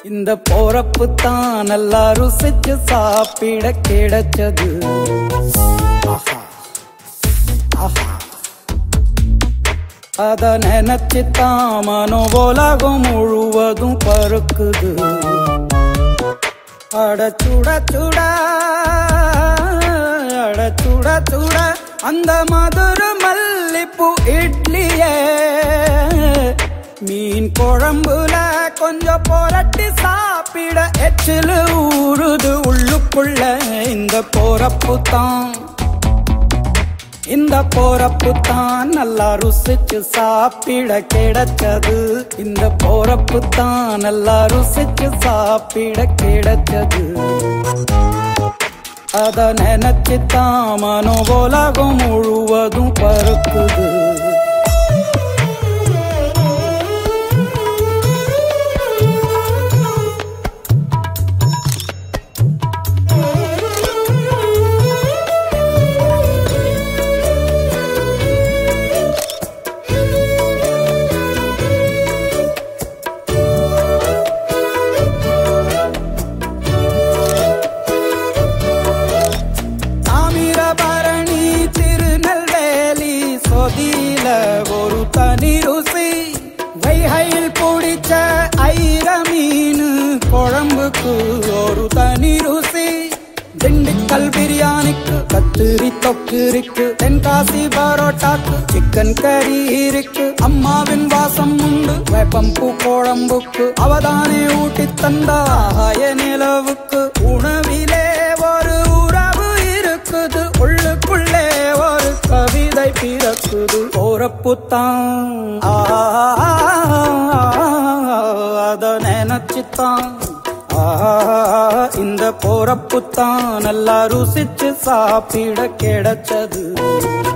இந்த போறப்பு தான் நல்லா ருசிச்சு சாப்பிட கிடைச்சது ஆஹா ஆஹா அத நினைச்சு தான் மனோ உலகம் முழுவதும் பருக்குது அட சுட சுட அட சுட சுட அந்த மதுர மல்லிப்பூ இட்லியே மீன் குழம்புல கொஞ்சம் புரட்டி சாப்பிட எச்சிலு ஊறுது உள்ளுக்குள்ள இந்த போறப்பு தான் இந்த போறப்பு தான் நல்லா ருசிச்சு சாப்பிட கிடைச்சது இந்த போறப்பு தான் நல்லா ருசிச்சு சாப்பிட கிடைச்சது அத நினைச்சு தான் மனோ உலகம் முழுவதும் பருக்குது தாமிரபரணி திருநெல்வேலி சொதியில ஒரு தனி ருசி வைகையில் பிடிச்ச ஐர மீன் குழம்புக்கு ஒரு தனி ருசி திண்டுக்கல் பிரியாணிக்கு கத்திரி தொக்கு இருக்கு தென்காசி பரோட்டாக்கு சிக்கன் கறி இருக்கு அம்மாவின் வாசம் உண்டு வேப்பம்பூ குழம்புக்கு அவதானே ஊட்டி தந்தாய நிலவுக்கு உணவிலே ஒரு உறவு இருக்குது உள்ளுக்குள்ளே ஒரு கவிதை பிறக்குது போறப்புத்தான் அத நினைச்சுத்தான் ஆ, இந்த போறப்புத்தான் நல்லா ருசிச்சு சாப்பிட கிடைச்சது